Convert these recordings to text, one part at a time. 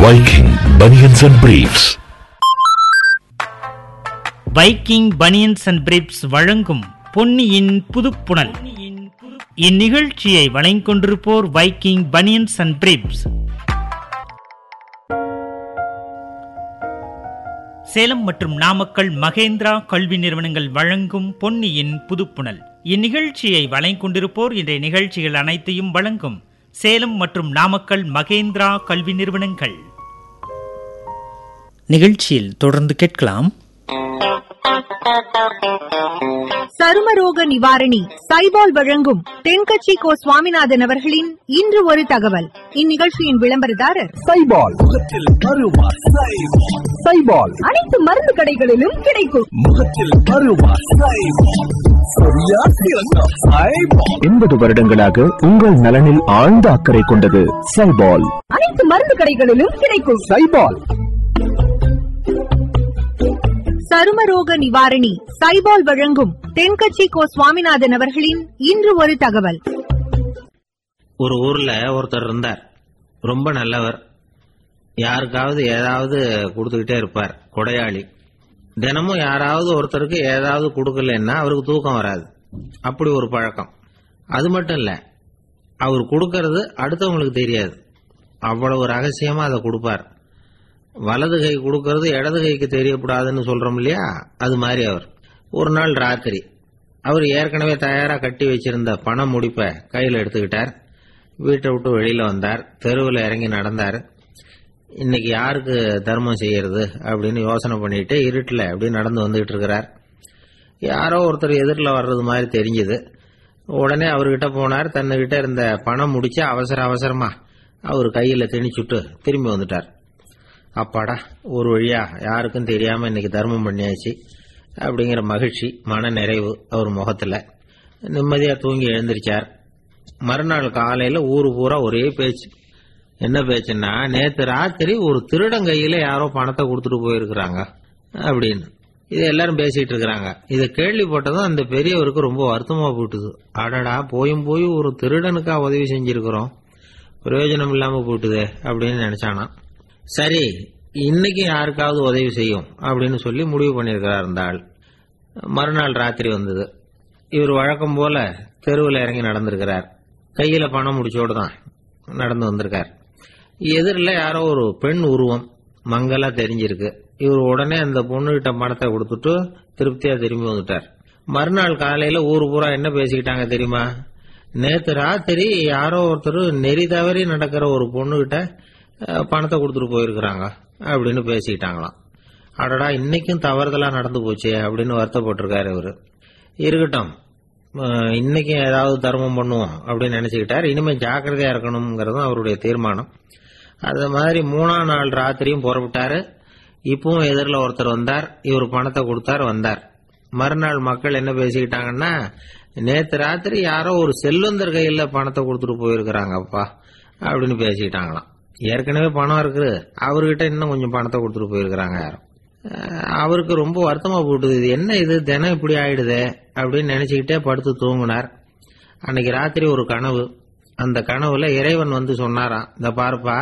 Viking Bunions and Briefs. Viking banians and briefs வழங்கும் பொன்னியின் புதுப்புணல் இந்நிகழ்ச்சியை வழங்கிக்கொண்டிருப்போர் Viking banians and briefs Salem மற்றும் நாமக்கல் மகேந்திரா கல்வி நிறுவனங்கள் வழங்கும் பொன்னியின் புதுப்புணல் இந்நிகழ்ச்சியை வழங்கிக்கொண்டிருப்போர் இன்றைய நிகழ்ச்சிகள் அனைத்தையும் வழங்கும் சேலம் மற்றும் நாமக்கல் மகேந்திரா கல்வி நிறுவனங்கள் நிகழ்ச்சியில் தொடர்ந்து கேட்கலாம் சருமரோக நிவாரணி சைபால் வழங்கும் தென்கட்சி கோ சுவாமிநாதன் அவர்களின் இன்று ஒரு தகவல் இந்நிகழ்ச்சியின் விளம்பரதாரர் சைபால் முகத்தில் அருவா சைபால் சைபால் அனைத்து மருந்து கடைகளிலும் கிடைக்கும் முகத்தில் அருவா சைபால் சரியா சிறந்த சைபால் எண்பது வருடங்களாக உங்கள் நலனில் ஆழ்ந்த அக்கறை கொண்டது சைபால் அனைத்து மருந்து கடைகளிலும் கிடைக்கும் சைபால் சருமரோக நிவாரணி சைபால் வழங்கும் தென்கட்சி கோ சுவாமிநாதன் அவர்களின் இன்று ஒரு தகவல் ஒரு ஊர்ல ஒருத்தர் இருந்தார் ரொம்ப நல்லவர் யாருக்காவது ஏதாவது கொடுத்துக்கிட்டே இருப்பார் கொடையாளி தினமும் யாராவது ஒருத்தருக்கு ஏதாவது கொடுக்கலன்னா அவருக்கு தூக்கம் வராது அப்படி ஒரு பழக்கம் அது மட்டும் இல்ல அவர் கொடுக்கறது அடுத்தவங்களுக்கு தெரியாது அவ்வளவு ரகசியமா அதை கொடுப்பார் வலது கை கொடுக்கறது இடது கைக்கு தெரியக்கூடாதுன்னு சொல்றோம் இல்லையா அது மாதிரி அவர் ஒரு நாள் ராத்திரி அவர் ஏற்கனவே தயாரா கட்டி வச்சிருந்த பண முடிப்பை கையில் எடுத்துக்கிட்டார் வீட்டை விட்டு வெளியில வந்தார் தெருவில் இறங்கி நடந்தார் இன்னைக்கு யாருக்கு தர்மம் செய்யறது அப்படின்னு யோசனை பண்ணிட்டு இருட்டில் அப்படி நடந்து வந்துகிட்டு இருக்கிறார் யாரோ ஒருத்தர் எதிரில் வர்றது மாதிரி தெரிஞ்சுது உடனே அவர்கிட்ட போனார் தன்னுகிட்ட இருந்த பணம் முடிச்சு அவசர அவசரமா அவர் கையில் திணிச்சுட்டு திரும்பி வந்துட்டார் அப்பாடா ஒரு வழியா யாருக்கும் தெரியாம இன்னைக்கு தர்மம் பண்ணியாச்சு அப்படிங்கிற மகிழ்ச்சி மன நிறைவு அவர் முகத்துல நிம்மதியா தூங்கி எழுந்திருச்சார் மறுநாள் காலையில ஊரு பூரா ஒரே பேச்சு என்ன பேச்சுன்னா நேத்து ராத்திரி ஒரு திருடன் கையில யாரோ பணத்தை கொடுத்துட்டு போயிருக்கிறாங்க அப்படின்னு இது எல்லாரும் பேசிட்டு இருக்கிறாங்க இதை கேள்விப்பட்டதும் அந்த பெரியவருக்கு ரொம்ப வருத்தமா போட்டுது அடடா போயும் போய் ஒரு திருடனுக்கா உதவி செஞ்சிருக்கிறோம் பிரயோஜனம் இல்லாம போட்டுதே அப்படின்னு நினைச்சானா சரி இன்னைக்கு யாருக்காவது உதவி செய்யும் அப்படின்னு சொல்லி முடிவு பண்ணியிருக்கிறார் இந்த ஆள் மறுநாள் ராத்திரி வந்தது இவர் வழக்கம் போல தெருவில் இறங்கி நடந்திருக்கிறார் கையில பணம் முடிச்சோடு தான் நடந்து வந்திருக்கார் எதிரில் யாரோ ஒரு பெண் உருவம் மங்கலா தெரிஞ்சிருக்கு இவர் உடனே அந்த பொண்ணுகிட்ட பணத்தை கொடுத்துட்டு திருப்தியா திரும்பி வந்துட்டார் மறுநாள் காலையில ஊர் பூரா என்ன பேசிக்கிட்டாங்க தெரியுமா நேத்து ராத்திரி யாரோ ஒருத்தர் நெறி தவறி நடக்கிற ஒரு பொண்ணுகிட்ட அஹ், பணத்தை கொடுத்துட்டு போயிருக்கிறாங்க அப்படின்னு பேசிக்கிட்டாங்களாம் அடடா இன்னைக்கும் தவறுதலா நடந்து போச்சே அப்படின்னு வருத்தப்பட்டிருக்காரு இவரு இருக்கட்டும் அஹ், இன்னைக்கு ஏதாவது தர்மம் பண்ணுவோம் அப்படின்னு நினைச்சுக்கிட்டார் இனிமே ஜாக்கிரதையா இருக்கணுங்கிறதும் அவருடைய தீர்மானம் அது மாதிரி மூணாம் நாள் ராத்திரியும் புறப்பட்டாரு இப்பவும் எதிரில் ஒருத்தர் வந்தார் இவர் பணத்தை கொடுத்தார் வந்தார் மறுநாள் மக்கள் என்ன பேசிக்கிட்டாங்கன்னா நேத்து ராத்திரி யாரோ ஒரு செல்வந்தர் கையில பணத்தை கொடுத்துட்டு போயிருக்கிறாங்கப்பா அப்படின்னு பேசிக்கிட்டாங்களாம் ஏற்கனவே பணம் இருக்குது அவர்கிட்ட இன்னும் கொஞ்சம் பணத்தை கொடுத்துட்டு போயிருக்கிறாங்க யாரும் அஹ் அவருக்கு ரொம்ப வருத்தமா போட்டுது இது என்ன இது தினம் இப்படி ஆயிடுதே அப்படின்னு நினைச்சுக்கிட்டே படுத்து தூங்கினார் அன்னைக்கு ராத்திரி ஒரு கனவு அந்த கனவுல இறைவன் வந்து சொன்னாராம் இந்த பாருப்பா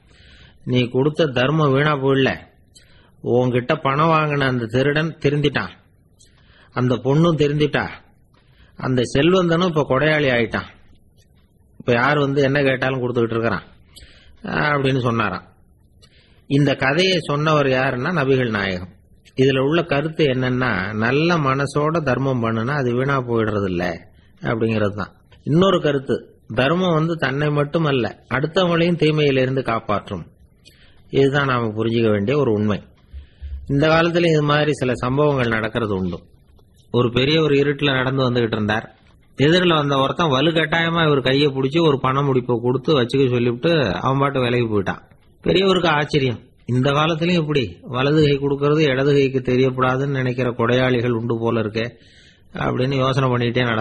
நீ கொடுத்த தர்மம் வீணா போயிடல உன்கிட்ட பணம் வாங்கின அந்த திருடன் திருந்திட்டான் அந்த பொண்ணும் திருந்திட்டா அந்த செல்வந்தனும் இப்ப கொடையாளி ஆயிட்டான் இப்ப யார் வந்து என்ன கேட்டாலும் கொடுத்துக்கிட்டு இருக்கிறான் அஹ் அப்படின்னு சொன்னாராம் இந்த கதையை சொன்னவர் யாருன்னா நபிகள் நாயகம் இதுல உள்ள கருத்து என்னன்னா நல்ல மனசோட தர்மம் பண்ணுனா அது வீணா போயிடுறது இல்ல அப்படிங்கிறது தான் இன்னொரு கருத்து தர்மம் வந்து தன்னை மட்டுமல்ல அடுத்தவங்களையும் தீமையிலிருந்து காப்பாற்றும் இதுதான் நாம புரிஞ்சுக்க வேண்டிய ஒரு உண்மை இந்த காலத்துல இது மாதிரி சில சம்பவங்கள் நடக்கிறது உண்டு ஒரு பெரிய ஒரு இருட்டுல நடந்து வந்துகிட்டு இருந்தார் எதிரில் வந்த ஒருத்தன் வலுக்கட்டாயமா இவர் கையை பிடிச்சி ஒரு பண முடிப்பை கொடுத்து வச்சுக்க சொல்லிவிட்டு அவன் பாட்டு விலைக்கு போயிட்டான் பெரியவருக்கு ஆச்சரியம் இந்த காலத்திலயும் இப்படி வலது கை கொடுக்கறது இடது கைக்கு தெரியக்கூடாதுன்னு நினைக்கிற கொடையாளிகள் உண்டு போல இருக்கே அப்படின்னு யோசனை பண்ணிட்டே நடந்து